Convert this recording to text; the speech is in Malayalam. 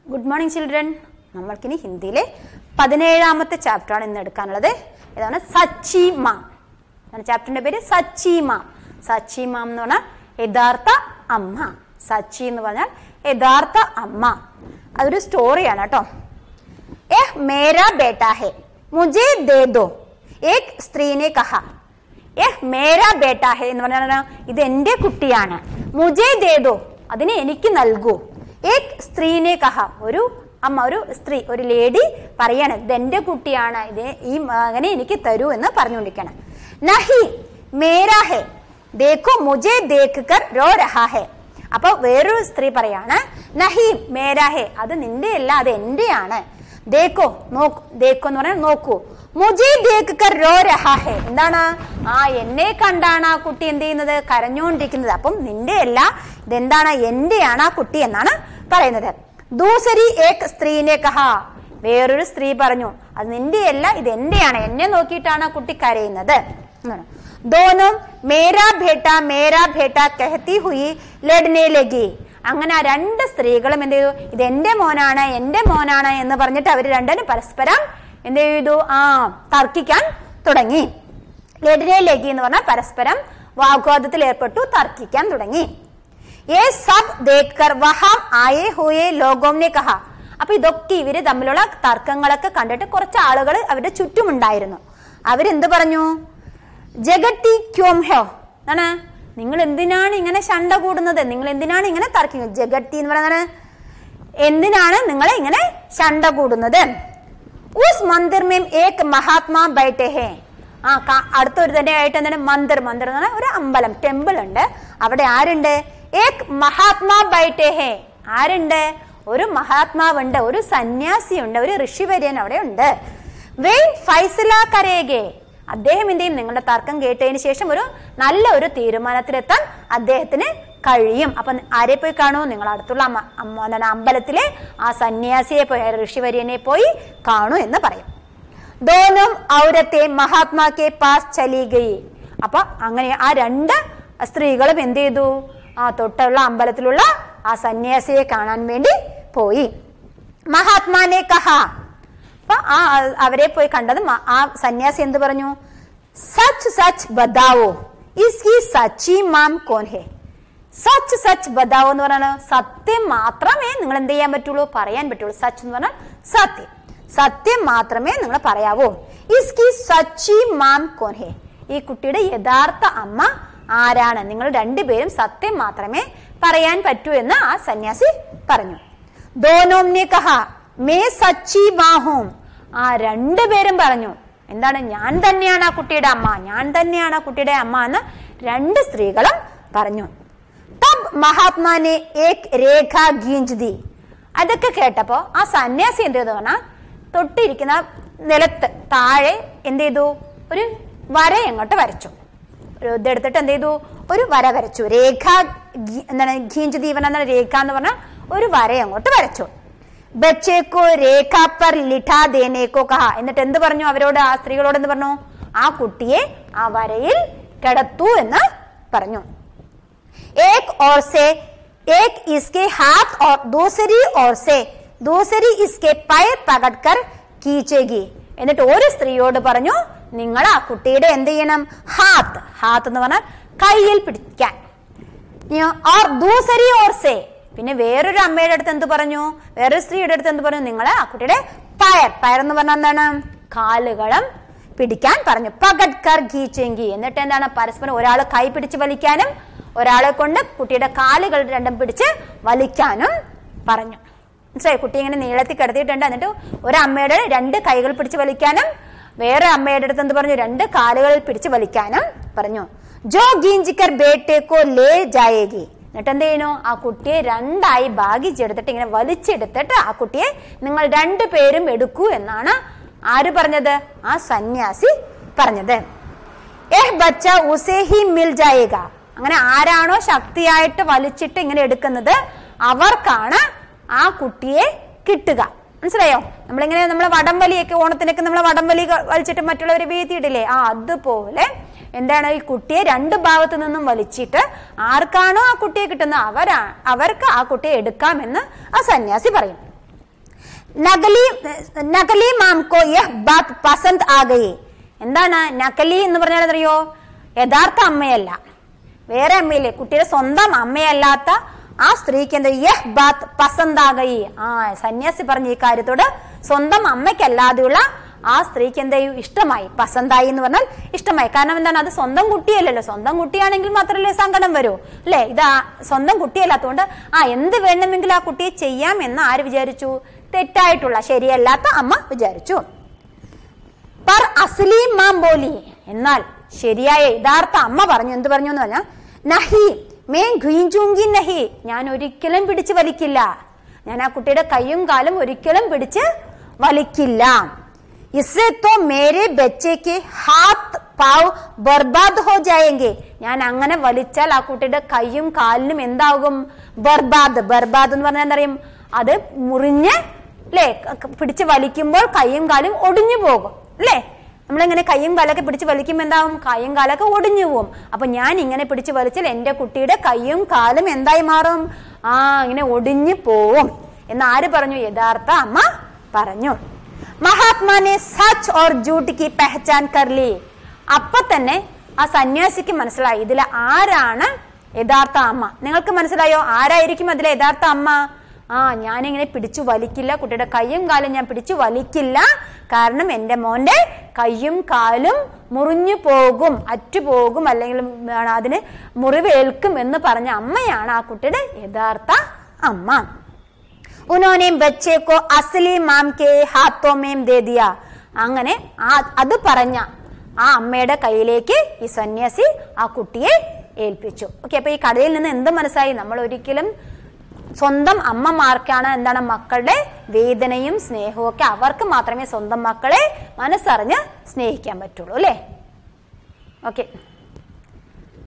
ഗുഡ് മോർണിംഗ് ചിൽഡ്രൻ നമ്മൾക്കിനി ഹിന്ദിയിലെ പതിനേഴാമത്തെ ചാപ്റ്ററാണ് ഇന്ന് എടുക്കാനുള്ളത് ഇതാണ് സച്ചി മാം ചാപ്റ്ററിന്റെ പേര് സച്ചി മാം സച്ചി മാം എന്ന് പറഞ്ഞാൽ യഥാർത്ഥ അമ്മ സച്ചി എന്ന് പറഞ്ഞാൽ യഥാർത്ഥ അമ്മ അതൊരു സ്റ്റോറിയാണ് കേട്ടോ एह मेरा बेटा है मुझे दे दो एक സ്ത്രീ ने कहा ഏഹ് മേരാ ബേട്ട ഹേ എന്ന് പറഞ്ഞാൽ ഇത് എന്റെ കുട്ടിയാണ് മുജേ ദേദോ അതിനെ എനിക്ക് നൽകൂ ഏക് സ്ത്രീനെ കഹ ഒരു അമ്മ ഒരു സ്ത്രീ ഒരു ലേഡി പറയാണ് ഇത് എന്റെ കുട്ടിയാണ് ഇത് ഈ മകനെ എനിക്ക് തരൂ എന്ന് പറഞ്ഞുകൊണ്ടിരിക്കണം നഹി മേരാ ഹേ ദേഖോ മുജേ ദേഖ് കർ രോ രഹാ ഹേ അപ്പൊ വേറൊരു സ്ത്രീ പറയാണ് നഹി മേരാ ഹേ അത് നിന്റെ അല്ല അത് എന്റെയാണ് ദേക്കോ നോക്കൂ ദേക്കോ എന്ന് പറഞ്ഞാൽ നോക്കൂ മുജി ദേക്ക് കർ രോ രഹാ ഹേ എന്താണ് ആ എന്നെ കണ്ടാണ് ആ കുട്ടി എന്ത് ചെയ്യുന്നത് കരഞ്ഞുകൊണ്ടിരിക്കുന്നത് അപ്പം നിന്റെ അല്ല ഇതെന്താണ് എന്റെയാണ് ആ കുട്ടി എന്നാണ് പറയുന്നത് ദൂസരി ഏക് സ്ത്രീനെ കഹാ വേറൊരു സ്ത്രീ പറഞ്ഞു അത് നിന്റെ അല്ല ഇത് എന്റെയാണ് എന്നെ നോക്കിയിട്ടാണ് ആ കുട്ടി കരയുന്നത് എന്നാണ് ദോനോ മേരാ ഭേട്ട മേരാ ഭേട്ട കഹത്തി ഹുയി ലഡ്നെ ലഗി അങ്ങനെ ആ രണ്ട് സ്ത്രീകളും എന്ത് ചെയ്തു ഇത് എന്റെ മോനാണ് എന്റെ മോനാണ് എന്ന് പറഞ്ഞിട്ട് അവർ രണ്ടിനും പരസ്പരം എന്ത് ചെയ്തു ആ തർക്കിക്കാൻ തുടങ്ങി ലഡിനെ ലഗി എന്ന് പറഞ്ഞാൽ പരസ്പരം വാഗ്വാദത്തിൽ ഏർപ്പെട്ടു തർക്കിക്കാൻ തുടങ്ങി ഏ സബ് ദേക്കർ വഹാം ആയേ ഹോയെ ലോകോംനെ കഹ അപ്പൊ ഇതൊക്കെ ഇവര് തമ്മിലുള്ള തർക്കങ്ങളൊക്കെ കണ്ടിട്ട് കുറച്ച് ആളുകൾ അവരുടെ ചുറ്റുമുണ്ടായിരുന്നു അവരെന്ത് പറഞ്ഞു ജഗത്തി ക്യോം ഹോ ആണ് നിങ്ങൾ എന്തിനാണ് ഇങ്ങനെ ശണ്ട കൂടുന്നത് നിങ്ങൾ എന്തിനാണ് ഇങ്ങനെ തർക്കിക്കുന്നത് ജഗത്തി എന്ന് പറയുന്നത് എന്തിനാണ് നിങ്ങൾ ഇങ്ങനെ ശണ്ട കൂടുന്നത് ഉസ് മന്ദിർ മേം ഏക് മഹാത്മാ ബൈട്ടെ ഹേ ആ അടുത്തൊരു തന്നെ ആയിട്ട് എന്താണ് മന്ദിർ മന്ദിർ എന്ന് പറഞ്ഞാൽ ഒരു അമ്പലം ടെമ്പിൾ ഉണ്ട് അവിടെ ആരുണ്ട് ഏക് മഹാത്മാ ബൈട്ടെ ഹേ ആരുണ്ട് ഒരു മഹാത്മാവുണ്ട് ഒരു സന്യാസിയുണ്ട് ഒരു ഋഷിവര്യൻ അവിടെ ഉണ്ട് വെയിൻ ഫൈസല കരേഗേ അദ്ദേഹം എന്ത് ചെയ്യും നിങ്ങളുടെ തർക്കം കേട്ടതിന് ശേഷം ഒരു നല്ല ഒരു തീരുമാനത്തിലെത്താൻ അദ്ദേഹത്തിന് കഴിയും അപ്പൊ ആരെ പോയി കാണൂ നിങ്ങൾ അടുത്തുള്ള അമ്മ അമ്മ അമ്പലത്തിലെ ആ സന്യാസിയെ പോയി ഋഷിവര്യനെ പോയി കാണൂ എന്ന് പറയും ദോനും ഔരത്തെ മഹാത്മാക്കെ പാസ് ചലി ഗയി അപ്പൊ അങ്ങനെ ആ രണ്ട് സ്ത്രീകളും എന്ത് ചെയ്തു ആ തൊട്ടുള്ള അമ്പലത്തിലുള്ള ആ സന്യാസിയെ കാണാൻ വേണ്ടി പോയി മഹാത്മാനെ കഹ അപ്പൊ ആ അവരെ പോയി കണ്ടത് ആ സന്യാസി എന്ത് പറഞ്ഞു സച്ച് സച്ച് ബദാവോ ഇസ്കി സച്ചി മാം കോൻ ഹേ സച്ച് സച്ച് ബദാവോ എന്ന് പറഞ്ഞാൽ സത്യം മാത്രമേ നിങ്ങൾ എന്ത് ചെയ്യാൻ പറ്റുള്ളൂ പറയാൻ പറ്റുള്ളൂ സച്ച് എന്ന് പറഞ്ഞാൽ സത്യം സത്യം മാത്രമേ നിങ്ങൾ പറയാവൂ ഇസ്കി സച്ചി മാം കോൻ ഹേ ഈ കുട്ടിയുടെ യഥാർത്ഥ അമ്മ ആരാണ് നിങ്ങൾ രണ്ടുപേരും സത്യം മാത്രമേ പറയാൻ പറ്റൂ എന്ന് ആ സന്യാസി പറഞ്ഞു ദോനോംനെ കഹ മേ സച്ചി ബാഹും ആ രണ്ടുപേരും പറഞ്ഞു എന്താണ് ഞാൻ തന്നെയാണ് ആ കുട്ടിയുടെ അമ്മ ഞാൻ തന്നെയാണ് ആ കുട്ടിയുടെ അമ്മ എന്ന് രണ്ട് സ്ത്രീകളും പറഞ്ഞു തബ് മഹാത്മാനെ ഏക് രേഖ ഗീഞ്ച്തി അതൊക്കെ കേട്ടപ്പോ ആ സന്യാസി എന്ത് ചെയ്തു പറഞ്ഞാൽ തൊട്ടിരിക്കുന്ന നിലത്ത് താഴെ എന്ത് ചെയ്തു ഒരു വര എങ്ങോട്ട് വരച്ചു ഒരു ഇതെടുത്തിട്ട് എന്ത് ചെയ്തു ഒരു വര വരച്ചു രേഖ എന്താണ് ഗീഞ്ച് ദീപൻ എന്ന രേഖ എന്ന് പറഞ്ഞാൽ ഒരു വര അങ്ങോട്ട് വരച്ചു ബച്ചേക്കോ രേഖ പർ ലിഠാ ദേനേക്കോ കഹ എന്നിട്ട് എന്ത് പറഞ്ഞു അവരോട് ആ സ്ത്രീകളോട് എന്ത് പറഞ്ഞു ആ കുട്ടിയെ ആ വരയിൽ കിടത്തു എന്ന് പറഞ്ഞു एक ओर से एक इसके हाथ और दूसरी ओर से दूसरी इसके पैर പകട്കർ കീച്ചേഗി എന്നിട്ട് ഒരു സ്ത്രീയോട് പറഞ്ഞു നിങ്ങൾ ആ കുട്ടിയുടെ എന്ത് ചെയ്യണം ഹാത്ത് ഹാത്ത് എന്ന് പറഞ്ഞാൽ കയ്യിൽ പിടിക്കാൻ ഓർ ദൂസരി ഓർ സേ പിന്നെ വേറൊരു അമ്മയുടെ അടുത്ത് എന്ത് പറഞ്ഞു വേറൊരു സ്ത്രീയുടെ അടുത്ത് എന്ത് പറഞ്ഞു നിങ്ങൾ ആ കുട്ടിയുടെ പയർ പയർ എന്ന് പറഞ്ഞാൽ എന്താണ് കാലുകളും പിടിക്കാൻ പറഞ്ഞു പകട്കർ ഗീച്ചെങ്കി എന്നിട്ട് എന്താണ് പരസ്പരം ഒരാൾ കൈ പിടിച്ച് വലിക്കാനും ഒരാളെ കൊണ്ട് കുട്ടിയുടെ കാലുകൾ രണ്ടും പിടിച്ച് വലിക്കാനും പറഞ്ഞു മനസ്സിലായി കുട്ടി ഇങ്ങനെ നീളത്തിൽ കിടത്തിയിട്ടുണ്ട് എന്നിട്ട് ഒരു അമ്മയുടെ രണ്ട് കൈകൾ പിടിച്ച് വലിക്കാനും വേറെ അമ്മയുടെ അടുത്ത് എന്ത് പറഞ്ഞു രണ്ട് കാലുകളിൽ പിടിച്ച് വലിക്കാനും പറഞ്ഞു ജോ ഗീഞ്ചിക്കർ ബേട്ടേക്കോ ലേ ജായേഗി എന്നിട്ട് എന്ത് ചെയ്യുന്നു ആ കുട്ടിയെ രണ്ടായി ഭാഗിച്ചെടുത്തിട്ട് ഇങ്ങനെ വലിച്ചെടുത്തിട്ട് ആ കുട്ടിയെ നിങ്ങൾ രണ്ടു പേരും എടുക്കൂ എന്നാണ് ആര് പറഞ്ഞത് ആ സന്യാസി പറഞ്ഞത് ഏഹ് ബച്ച ഉസേ ഹി മിൽ ജായേഗ അങ്ങനെ ആരാണോ ശക്തിയായിട്ട് വലിച്ചിട്ട് ഇങ്ങനെ എടുക്കുന്നത് അവർക്കാണ് ആ കുട്ടിയെ കിട്ടുക മനസ്സിലായോ നമ്മളിങ്ങനെ നമ്മളെ വടംവലിയൊക്കെ ഓണത്തിനൊക്കെ നമ്മളെ വടംവലി വലിച്ചിട്ട് മറ്റുള്ളവരെ വീഴ്ത്തിയിട്ടില്ലേ ആ അതുപോലെ എന്താണ് ഈ കുട്ടിയെ രണ്ട് ഭാഗത്തു നിന്നും വലിച്ചിട്ട് ആർക്കാണോ ആ കുട്ടിയെ കിട്ടുന്നത് അവരാ അവർക്ക് ആ കുട്ടിയെ എടുക്കാമെന്ന് ആ സന്യാസി പറയും നകലി നകലി മാംകോ യഹ് ബാത് പസന്ത് ആ ഗയി എന്താണ് നകലി എന്ന് പറഞ്ഞാൽ അറിയോ യഥാർത്ഥ അമ്മയല്ല വേറെ അമ്മയില്ലേ കുട്ടിയുടെ സ്വന്തം അമ്മയല്ലാത്ത ആ സ്ത്രീക്ക് എന്താ യഹ് ബാത് പസന്ത് ആ ഗയി ആ സന്യാസി പറഞ്ഞ ഈ കാര്യത്തോട് സ്വന്തം അമ്മയ്ക്കല്ലാതെയുള്ള ആ സ്ത്രീക്ക് എന്ത് ചെയ്യും ഇഷ്ടമായി പസന്തായി എന്ന് പറഞ്ഞാൽ ഇഷ്ടമായി കാരണം എന്താണ് അത് സ്വന്തം കുട്ടിയല്ലല്ലോ സ്വന്തം കുട്ടിയാണെങ്കിൽ മാത്രമല്ലേ സങ്കടം വരൂ അല്ലേ ഇത് ആ സ്വന്തം കുട്ടിയല്ലാത്തതുകൊണ്ട് ആ എന്ത് വേണമെങ്കിലും ആ കുട്ടിയെ ചെയ്യാം എന്ന് ആര് വിചാരിച്ചു തെറ്റായിട്ടുള്ള ശരിയല്ലാത്ത അമ്മ വിചാരിച്ചു പർ അസ്ലി മാം ബോലി എന്നാൽ ശരിയായ യഥാർത്ഥ അമ്മ പറഞ്ഞു എന്ത് പറഞ്ഞു എന്ന് പറഞ്ഞാൽ നഹി മേ ഘീഞ്ചൂങ്കി നഹി ഞാൻ ഒരിക്കലും പിടിച്ച് വലിക്കില്ല ഞാൻ ആ കുട്ടിയുടെ കൈയും കാലും ഒരിക്കലും പിടിച്ച് വലിക്കില്ല ഇസേ തോ മേരെ ബച്ചയ്ക്ക് ഹാത്ത് പാവ് ബർബാദ് ഹോ ജായെങ്കിൽ ഞാൻ അങ്ങനെ വലിച്ചാൽ ആ കുട്ടിയുടെ കൈയും കാലിനും എന്താകും ബർബാദ് ബർബാദ് എന്ന് പറഞ്ഞാൽ എന്താ പറയും അത് മുറിഞ്ഞ് അല്ലേ പിടിച്ച് വലിക്കുമ്പോൾ കൈയും കാലും ഒടിഞ്ഞു പോകും അല്ലേ നമ്മളിങ്ങനെ കൈയും കാലൊക്കെ പിടിച്ച് വലിക്കുമ്പോൾ എന്താവും കൈയും കാലൊക്കെ ഒടിഞ്ഞു പോകും അപ്പൊ ഞാൻ ഇങ്ങനെ പിടിച്ച് വലിച്ചാൽ എന്റെ കുട്ടിയുടെ കൈയും കാലും എന്തായി മാറും ആ ഇങ്ങനെ ഒടിഞ്ഞു പോവും എന്ന് ആര് പറഞ്ഞു യഥാർത്ഥ അമ്മ പറഞ്ഞു മഹാത്മാനെ സച്ച് ഓർ ജൂട്ട് കി പെഹചാൻ കർലി അപ്പൊ തന്നെ ആ സന്യാസിക്ക് മനസ്സിലായി ഇതിൽ ആരാണ് യഥാർത്ഥ അമ്മ നിങ്ങൾക്ക് മനസ്സിലായോ ആരായിരിക്കും അതിലെ യഥാർത്ഥ അമ്മ ആ ഞാനിങ്ങനെ പിടിച്ചു വലിക്കില്ല കുട്ടിയുടെ കൈയും കാലും ഞാൻ പിടിച്ചു വലിക്കില്ല കാരണം എൻ്റെ മോന്റെ കൈയും കാലും മുറിഞ്ഞു പോകും അറ്റുപോകും അല്ലെങ്കിൽ ആണ് അതിന് മുറിവേൽക്കും എന്ന് പറഞ്ഞ അമ്മയാണ് ആ കുട്ടിയുടെ യഥാർത്ഥ അമ്മ ഉനോനെ ബച്ചെ കോ അസ്ലി മാം കെ ഹാത്തോ മേം ദേ ദിയ അങ്ങനെ ആ അത് പറഞ്ഞ ആ അമ്മയുടെ കയ്യിലേക്ക് ഈ സന്യാസി ആ കുട്ടിയെ ഏൽപ്പിച്ചു ഓക്കെ അപ്പൊ ഈ കഥയിൽ നിന്ന് എന്ത് മനസ്സിലായി നമ്മൾ ഒരിക്കലും സ്വന്തം അമ്മമാർക്കാണ് എന്താണ് മക്കളുടെ വേദനയും സ്നേഹവും ഒക്കെ അവർക്ക് മാത്രമേ സ്വന്തം മക്കളെ മനസ്സറിഞ്ഞ് സ്നേഹിക്കാൻ പറ്റുള്ളൂ അല്ലേ ഓക്കെ